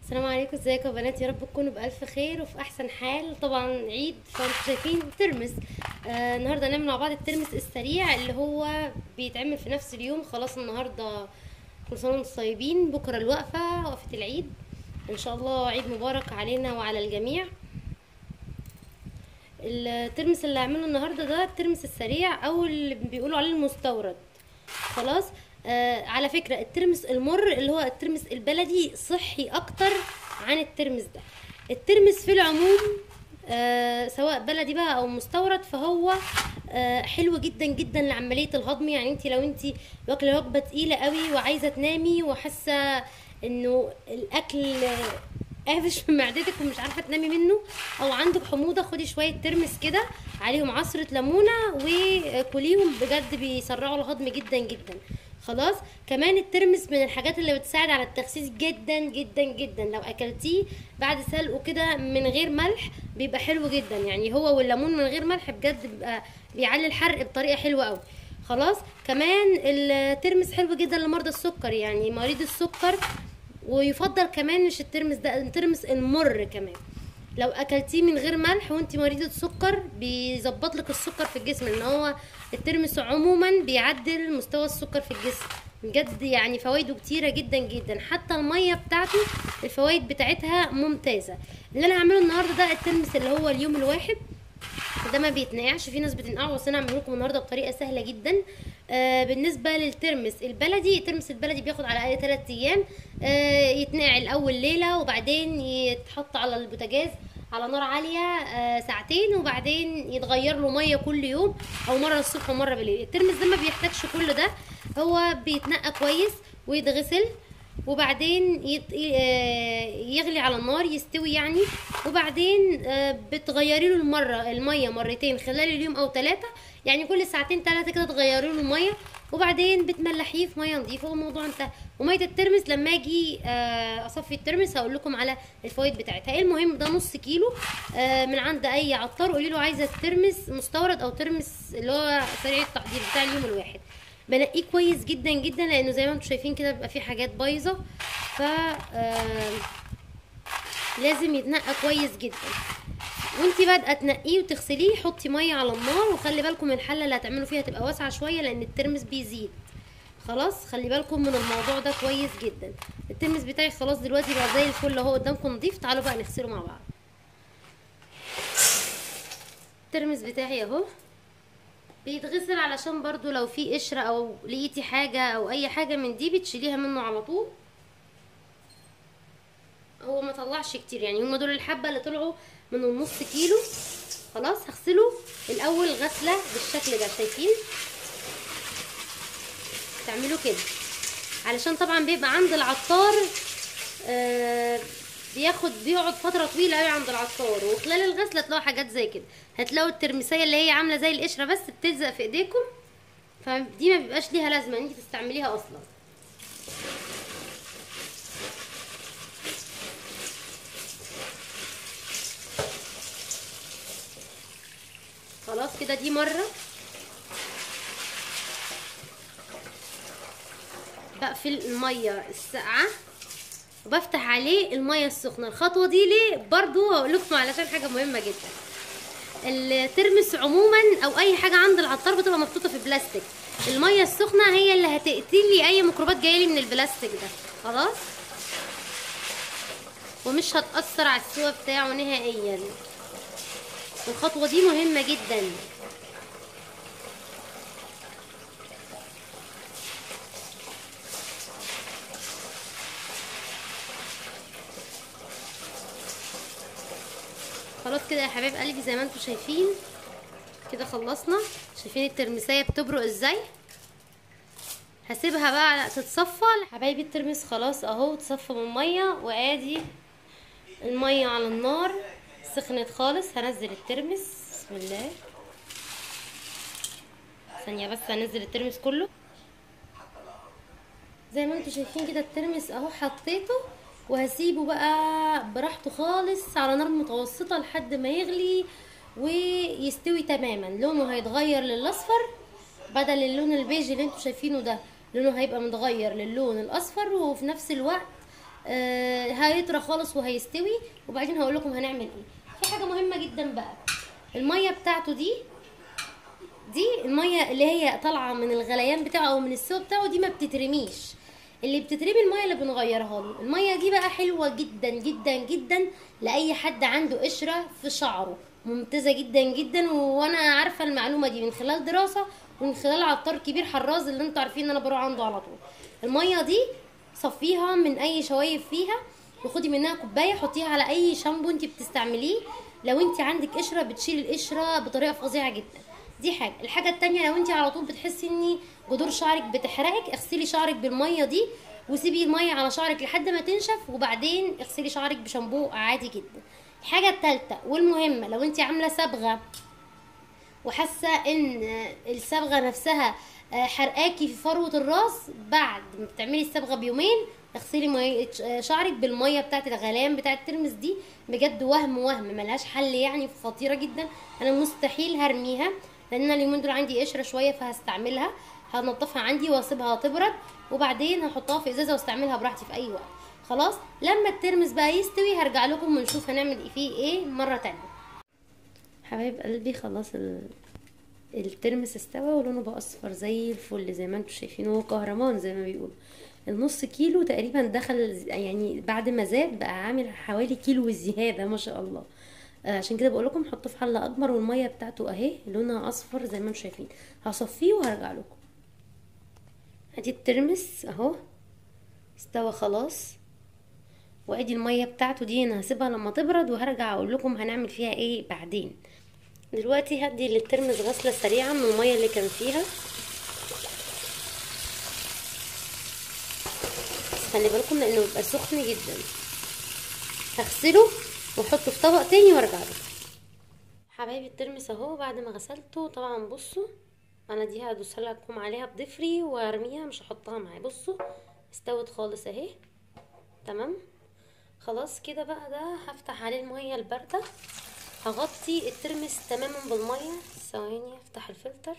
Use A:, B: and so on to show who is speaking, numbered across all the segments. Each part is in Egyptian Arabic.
A: السلام عليكم ازيكم يا بنات يا رب تكونوا بألف خير وفي أحسن حال طبعا عيد فانتوا شايفين ترمس آه النهارده هنعمل مع بعض الترمس السريع اللي هو بيتعمل في نفس اليوم خلاص النهارده كل سنة وانتم طيبين بكرة الوقفة وقفة العيد إن شاء الله عيد مبارك علينا وعلى الجميع الترمس اللي هعمله النهارده ده الترمس السريع او اللي بيقولوا عليه المستورد خلاص آه على فكرة الترمس المر اللي هو الترمس البلدي صحي اكتر عن الترمس ده الترمس في العموم آه سواء بلدي بقى او مستورد فهو آه حلو جدا جدا لعملية الهضم يعني انت لو انت واكلة وجبة تقيلة قوي وعايزة تنامي وحاسة انه الاكل قافش في معدتك ومش عارفه تنامي منه او عندك حموضه خدي شويه ترمس كده عليهم عصره ليمونه وكليهم بجد بيسرعوا الهضم جدا جدا خلاص كمان الترمس من الحاجات اللي بتساعد على التخسيس جدا جدا جدا لو اكلتيه بعد سلقه كده من غير ملح بيبقى حلو جدا يعني هو والليمون من غير ملح بجد بيبقى بيعلي الحرق بطريقه حلوه قوي خلاص كمان الترمس حلو جدا لمرضى السكر يعني مريض السكر ويفضل كمان مش الترمس ده الترمس المر كمان لو اكلتيه من غير ملح وانت مريضة سكر بيظبط لك السكر في الجسم ان هو الترمس عموما بيعدل مستوى السكر في الجسم بجد يعني فوائده كتيرة جدا جدا حتى المية بتاعته الفوائد بتاعتها ممتازة اللي انا هعمله النهاردة ده الترمس اللي هو اليوم الواحد ده ما بيتنقعش في ناس بتنقعه بس انا هعمله لكم النهارده بطريقه سهله جدا آه بالنسبه للترمس البلدي الترمس البلدي بياخد على الاقل 3 ايام آه يتنقع الاول ليله وبعدين يتحط على البوتاجاز على نار عاليه آه ساعتين وبعدين يتغير له ميه كل يوم او مره الصبح ومره بالليل الترمس ده ما بيحتاجش كل ده هو بيتنقى كويس ويتغسل وبعدين يط... يغلي على النار يستوي يعني وبعدين بتغيري له المره الميه مرتين خلال اليوم او ثلاثه يعني كل ساعتين ثلاثه كده تغيري له الميه وبعدين بتملحيه في ميه نظيفه والموضوع انتهى وميه الترمس لما اجي اصفي الترمس هقول لكم على الفوائد بتاعتها المهم ده نص كيلو من عند اي عطار قولي له عايزه الترمس مستورد او ترمس اللي هو سريع التحضير بتاع اليوم الواحد بنقيه كويس جدا جدا لانه زي ما انتم شايفين كده بيبقى فيه حاجات بايظه ف لازم يتنقى كويس جدا وانتي بادئه تنقيه وتغسليه حطي ميه على النار وخلي بالكم الحله اللي هتعملوا فيها تبقى واسعه شويه لان الترمس بيزيد خلاص خلي بالكم من الموضوع ده كويس جدا الترمس بتاعي خلاص دلوقتي بقى زي الفل اهو قدامكم نضيف تعالوا بقى نغسله مع بعض الترمس بتاعي اهو بيتغسل علشان برضو لو في قشرة او لقيتي حاجة او اي حاجة من دي بتشيليها منه على طول هو ما طلعش كتير يعني هما دول الحبة اللي طلعوا من النص كيلو خلاص هغسله الاول غسلة بالشكل ده شايفين تعملوا كده علشان طبعا بيبقى عند العطار آه بياخد بيقعد فتره طويله قوي عند العطار وخلال الغسله تلاقوا حاجات زي كده هتلاقوا الترمسيه اللي هي عامله زي القشره بس بتلزق في ايديكم فدي ما بيبقاش ليها لازمه ان انت تستعمليها اصلا خلاص كده دي مره بقفل الميه الساقعه وبفتح عليه الميه السخنه الخطوه دي ليه برضو هقول لكم علشان حاجه مهمه جدا الترمس عموما او اي حاجه عند العطار بتبقى محطوطه في بلاستيك الميه السخنه هي اللي هتقتلي اي ميكروبات جايه من البلاستيك ده خلاص ومش هتاثر على السوا بتاعه نهائيا الخطوه دي مهمه جدا خلاص كده يا حبايب قلبي زي ما انتم شايفين كده خلصنا شايفين الترمسيه بتبرق ازاي هسيبها بقى تتصفى حبايبي الترمس خلاص اهو اتصفى من الميه وادي الميه على النار سخنت خالص هنزل الترمس بسم الله ثانيه بس هنزل الترمس كله زي ما انتم شايفين كده الترمس اهو حطيته وهسيبه بقى براحته خالص على نار متوسطه لحد ما يغلي ويستوي تماما لونه هيتغير للاصفر بدل اللون البيج اللي انتوا شايفينه ده لونه هيبقى متغير للون الاصفر وفي نفس الوقت آه هيطرى خالص وهيستوي وبعدين هقول لكم هنعمل ايه في حاجه مهمه جدا بقى الميه بتاعته دي دي الميه اللي هي طالعه من الغليان بتاعه او من السوا بتاعه دي ما بتترميش اللي بتترمي الميه اللي بنغيرها له الميه دي بقى حلوه جدا جدا جدا لاي حد عنده قشره في شعره ممتازه جدا جدا وانا عارفه المعلومه دي من خلال دراسه ومن خلال عطار كبير حراز اللي انتوا عارفين ان انا بروح عنده على طول الميه دي صفيها من اي شوايب فيها وخدي منها كوبايه حطيها على اي شامبو انت بتستعمليه لو انت عندك قشره بتشيل القشره بطريقه فظيعه جدا دي حاجه الحاجه التانية لو انت على طول بتحسي ان جذور شعرك بتحرقك اغسلي شعرك بالميه دي وسيبي الميه على شعرك لحد ما تنشف وبعدين اغسلي شعرك بشامبو عادي جدا الحاجه التالتة والمهمه لو انت عامله صبغه وحاسه ان الصبغه نفسها آه، حرقاكي في فروه الراس بعد ما بتعملي الصبغه بيومين اغسلي مية شعرك بالميه بتاعت الغليان بتاعت الترمس دي بجد وهم وهم ملهاش حل يعني خطيره جدا انا مستحيل هرميها لان انا اليومين دول عندي قشره شويه فهستعملها هنضفها عندي واسيبها تبرد وبعدين هحطها في ازازه واستعملها براحتي في اي وقت خلاص لما الترمس بقى يستوي هرجع لكم ونشوف هنعمل فيه ايه مره تانية حبايب قلبي خلاص ال... الترمس استوى ولونه بقى اصفر زي الفل زي ما انتم شايفين هو كهرمان زي ما بيقولوا النص كيلو تقريبا دخل يعني بعد ما زاد بقى عامل حوالي كيلو زياده ما شاء الله آه، عشان كده بقول لكم حطوه في حله اكبر والميه بتاعته اهي لونها اصفر زي ما انتم شايفين هصفيه وهرجع لكم ادي الترمس اهو استوى خلاص وادي الميه بتاعته دي انا هسيبها لما تبرد وهرجع اقول لكم هنعمل فيها ايه بعدين دلوقتي هدي للترمس غسله سريعه من الميه اللي كان فيها بس خلي بالكم لانه بيبقى سخن جدا هغسله واحطه في طبق تاني وارجع له حبايبي الترمس اهو بعد ما غسلته طبعا بصوا انا دي هدوس لكم عليها بضفري وارميها مش هحطها معايا بصوا استوت خالص اهي تمام خلاص كده بقى ده هفتح عليه الميه البارده هغطي الترمس تماما بالميه ثواني افتح الفلتر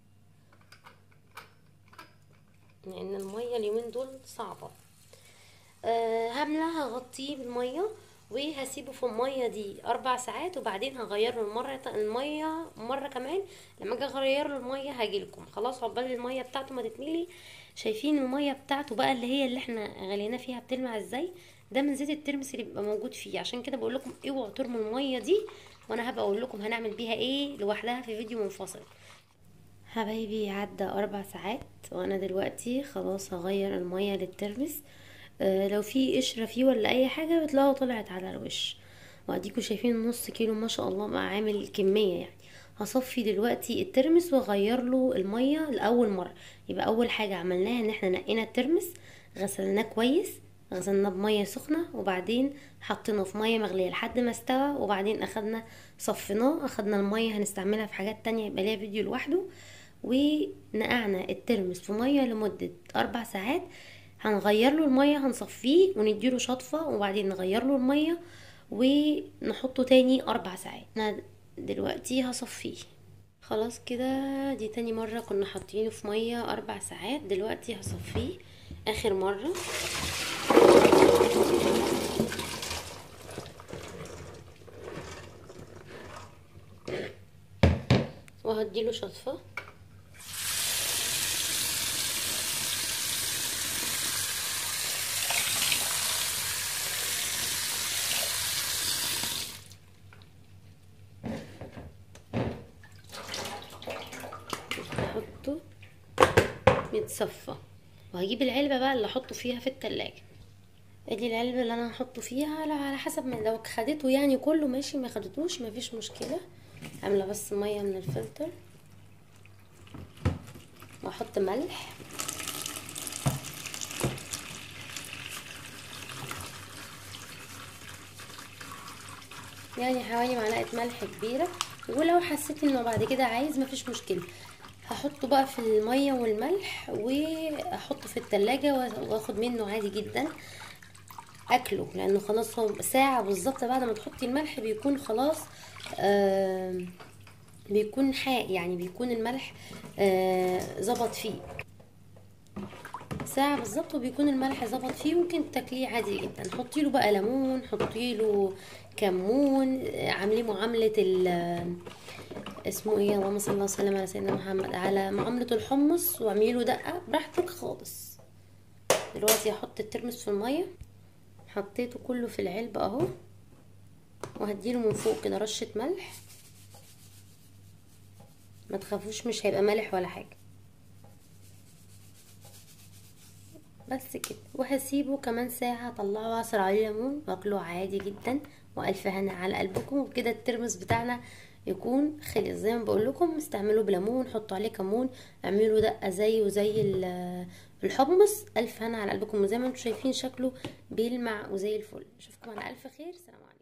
A: لان الميه اليومين دول صعبه أه هملى هغطيه بالميه وهسيبه في الميه دي اربع ساعات وبعدين هغير له المره الميه مره كمان لما اجي اغير له الميه هاجيلكم خلاص عقبال الميه بتاعته ما تتملي شايفين الميه بتاعته بقى اللي هي اللي احنا غليناه فيها بتلمع ازاي ده من زيت الترمس اللي بيبقى موجود فيه عشان كده بقول لكم اوعوا ترموا الميه دي وانا هبقى اقول لكم هنعمل بيها ايه لوحدها في فيديو منفصل حبايبي عدى اربع ساعات وانا دلوقتي خلاص هغير الميه للترمس آه لو في قشره فيه ولا اي حاجه بتلاقوا طلعت على الوش واديكوا شايفين نص كيلو ما شاء الله بقى عامل كميه يعني هصفي دلوقتي الترمس واغير له الميه لاول مره يبقى اول حاجه عملناها ان احنا نقينا الترمس غسلناه كويس غسلناه بميه سخنه وبعدين حطيناه في ميه مغليه لحد ما استوى وبعدين اخدنا صفيناه اخدنا الميه هنستعملها في حاجات تانية يبقى ليها فيديو لوحده ونقعنا الترمس في ميه لمده اربع ساعات هنغير له الميه هنصفيه ونديله شطفه وبعدين نغير له الميه ونحطه تاني اربع ساعات انا دلوقتي هصفيه خلاص كده دي تاني مرة كنا حاطينه في مية أربع ساعات دلوقتي هصفيه آخر مرة وهديله شطفة احطه يتصفى وهجيب العلبة بقى اللي احطه فيها في التلاجة ادي العلبة اللي انا هحطه فيها على حسب ما لو خدته يعني كله ماشي ما خدتوش مفيش مشكلة عاملة بس مية من الفلتر واحط ملح يعني حوالي معلقة ملح كبيرة ولو حسيت انه بعد كده عايز مفيش مشكلة هحطه بقى في المية والملح واحطه في التلاجة واخد منه عادي جدا اكله لانه خلاص هو ساعة بالظبط بعد ما تحطي الملح بيكون خلاص آه بيكون حاق يعني بيكون الملح ظبط آه فيه ساعة بالظبط وبيكون الملح ظبط فيه ممكن تاكليه عادي جدا حطي له بقى ليمون حطي له كمون آه، عامليه معاملة ال اسمه ايه اللهم صل وسلم على سيدنا محمد على معاملة الحمص واعملي له دقة براحتك خالص دلوقتي هحط الترمس في المية حطيته كله في العلبة اهو وهديله من فوق كده رشة ملح ما تخافوش مش هيبقى مالح ولا حاجة بس كده وهسيبه كمان ساعة اطلعه عصر عليه ليمون واكله عادي جدا والف هنا على قلبكم وبكده الترمس بتاعنا يكون خلص زي ما بقول لكم استعملوا بليمون حطوا عليه كمون اعملوا دقه زيه وزي ال- الحمص الف هنا على قلبكم وزي ما انتم شايفين شكله بيلمع وزي الفل اشوفكم على الف خير سلام عليكم